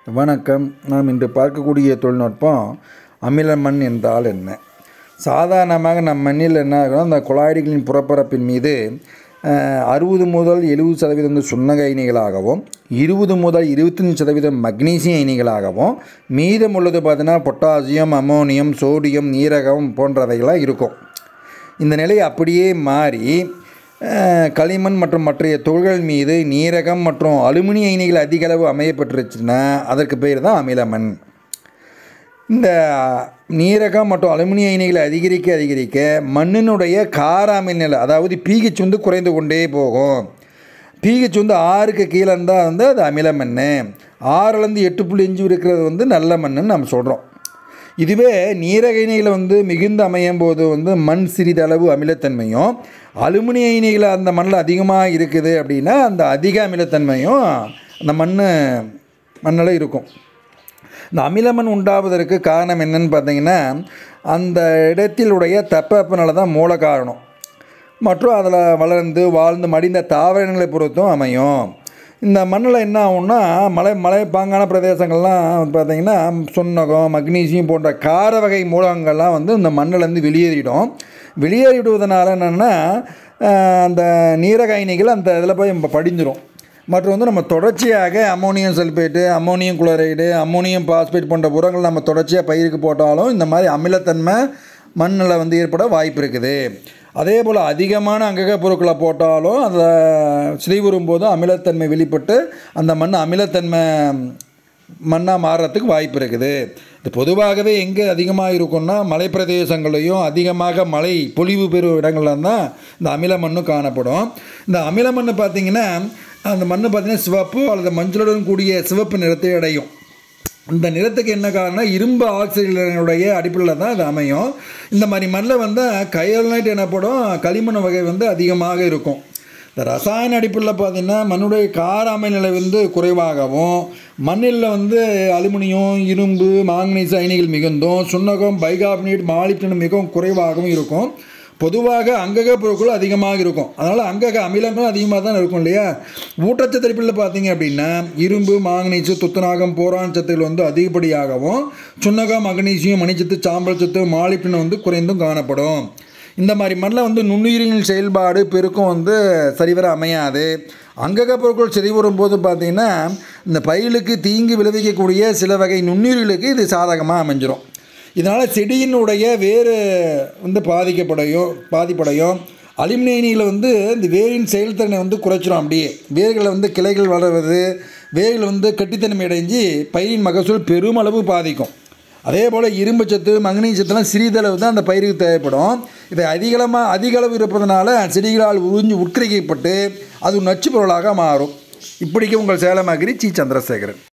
வணக்கம் நாம் இன்று பார்க்கக்கூடிய தொழில்நுட்பம் அமில மண் என்றால் என்ன சாதாரணமாக நம் மண்ணில் என்ன ஆகும் அந்த குழாய்களின் புறப்பரப்பின் மீது அறுபது முதல் எழுபது சதவீதம் வந்து சுண்ணக அயனிகளாகவும் இருபது முதல் இருபத்தஞ்சி சதவீதம் மக்னீசியம் அயனிகளாகவும் மீதம் உள்ளது பார்த்தீங்கன்னா பொட்டாசியம் அமோனியம் சோடியம் நீரகம் போன்றவைகளாக இருக்கும் இந்த நிலை அப்படியே மாறி அஹ், களிமண் மற்றும் மற்றைய துகள்கள் மீது நீரகம் மற்றும் அலுமினிய அயனிகள் அதிக அளவு அமையப்பட்டுருச்சுன்னா அதற்கு பேர் தான் அமிலமண் இந்த நீரகம் மற்றும் அலுமினிய அயனிகளை அதிகரிக்க அதிகரிக்க மண்ணினுடைய கார அமில நிலை அதாவது pH வந்து குறைந்து கொண்டே போகும் pH வந்து ஆறுக்கு கீழே இருந்தால் வந்து அது அமில மண் ஆறுலேருந்து எட்டு புள்ளி அஞ்சு இருக்கிறது வந்து நல்ல மண்ணுன்னு நம்ம சொல்கிறோம் இதுவே நீரக அயனிகளை வந்து மிகுந்து அமையும் போது வந்து மண் சிறிதளவு அமிலத்தன்மையும் அலுமினிய அயனிகள் அந்த மண்ணில் அதிகமாக இருக்குது அப்படின்னா அந்த அதிக அமிலத்தன்மையும் அந்த மண் மண்ணில் இருக்கும் இந்த அமிலமண் உண்டாவதற்கு காரணம் என்னன்னு பார்த்தீங்கன்னா அந்த இடத்திலுடைய தட்பவெப்பநிலை தான் மூல காரணம் மற்றும் அதில் வளர்ந்து வாழ்ந்து மடிந்த தாவரங்களை பொறுத்தும் அமையும் இந்த மண்ணில் என்ன ஆகும்னா மலை மலை பாங்கான பிரதேசங்கள்லாம் வந்து பார்த்திங்கன்னா சுண்ணகம் மக்னீசியம் போன்ற கார வகை மூலகங்கள்லாம் வந்து இந்த மண்ணிலேருந்து வெளியேறிடும் வெளியேறிவிடுவதனால என்னென்னா அந்த நீரக அயனிகள் அந்த இதில் போய் இப்ப படிஞ்சிரும் மற்றும் வந்து நம்ம தொடர்ச்சியாக ammonium sulphate ammonium chloride ammonium phosphate போன்ற உரங்கள் நம்ம தொடர்ச்சியாக பயிருக்கு போட்டாலும் இந்த மாதிரி அமிலத்தன்மை மண்ணில் வந்து ஏற்பட வாய்ப்பு இருக்குது அதே போல் அதிகமான அங்கக பொருட்களை போட்டாலும் அதில் ஸ்ரீவரும் போது அமிலத்தன்மை வெளிப்பட்டு அந்த மண் அமிலத்தன்மை மண்ணாக மாறுறதுக்கு வாய்ப்பு இருக்குது இது பொதுவாகவே எங்கே அதிகமாக இருக்கும்னா மலைப்பிரதேசங்களையும் அதிகமாக மழை பொழிவு பெறும் இடங்கள்ல தான் இந்த அமில மண்ணும் காணப்படும் இந்த அமில மண் பார்த்திங்கன்னா அந்த மண் பார்த்திங்கன்னா சிவப்பு அல்லது மஞ்சளுடன் கூடிய சிவப்பு நிறத்தை அடையும் இந்த நிறத்துக்கு என்ன காரணம் இரும்பு ஆக்சிஜனுடைய அடிப்படையில் தான் அது அமையும் இந்த மாதிரி மண்ணில் வந்து கயல்னைட் எனப்படும் களிமண் வகை வந்து அதிகமாக இருக்கும் இந்த ரசாயன அடிப்படையில் பார்த்தீங்கன்னா மண்ணுடைய காராமை நிலை வந்து குறைவாகவும் மண்ணில் வந்து அலுமினியம் இரும்பு மாங்கனீஸ் அயனிகள் மிகுந்தும் சுண்ணகம் பைகார்பனேட் மாலிப்டினம் மிகவும் குறைவாகவும் இருக்கும் பொதுவாக அங்கக பொருட்கள் அதிகமாக இருக்கும் அதனால் அங்கக அமிலங்களும் அதிகமாக தான் இருக்கும் இல்லையா ஊட்டச்சத்து அடிப்படையில் பார்த்தீங்க அப்படின்னா இரும்பு மாங்கனீசு துத்தநாகம் போரான் சத்துகள் வந்து அதிகப்படியாகவும் சுண்ணகம் மகனீசியம் மணிச்சத்து சாம்பல் சத்து மாலிப்டினம் வந்து குறைந்தும் காணப்படும் இந்த மாதிரி மண்ணில் வந்து நுண்ணுயிரிகளின் செயல்பாடு பெருக்கம் வந்து சரிவர அமையாது அங்கக பொருட்கள் சிதைவுறும் போது பார்த்தீங்கன்னா இந்த பயிலுக்கு தீங்கு விளைவிக்கக்கூடிய சில வகை நுண்ணுயிர்களுக்கு இது சாதகமாக அமைஞ்சிரும் இதனால் செடியினுடைய வேறு வந்து பாதிக்கப்படையும் பாதிப்படையும் அலுமினியனியில் வந்து இந்த வேரின் செயல்திறனை வந்து குறைச்சிரும் அப்படியே வேர்களை வந்து கிளைகள் வளர்வது வேர்கள் வந்து கட்டித்தன்மை அடைஞ்சு பயிரின் மகசூல் பெருமளவு பாதிக்கும் அதே போல் இரும்பு சத்து மங்கனீஸ் சத்துலாம் சிறிதளவு தான் அந்த பயிருக்கு தேவைப்படும் இவை அதிகளமாக அதிக அளவு இருப்பதனால செடிகளால் உறிஞ்சு உட்கரிக்கப்பட்டு அது ஒரு நச்சு பொருளாக மாறும் இப்படிக்கு உங்கள் சேலம் அகிரி சி சந்திரசேகரன்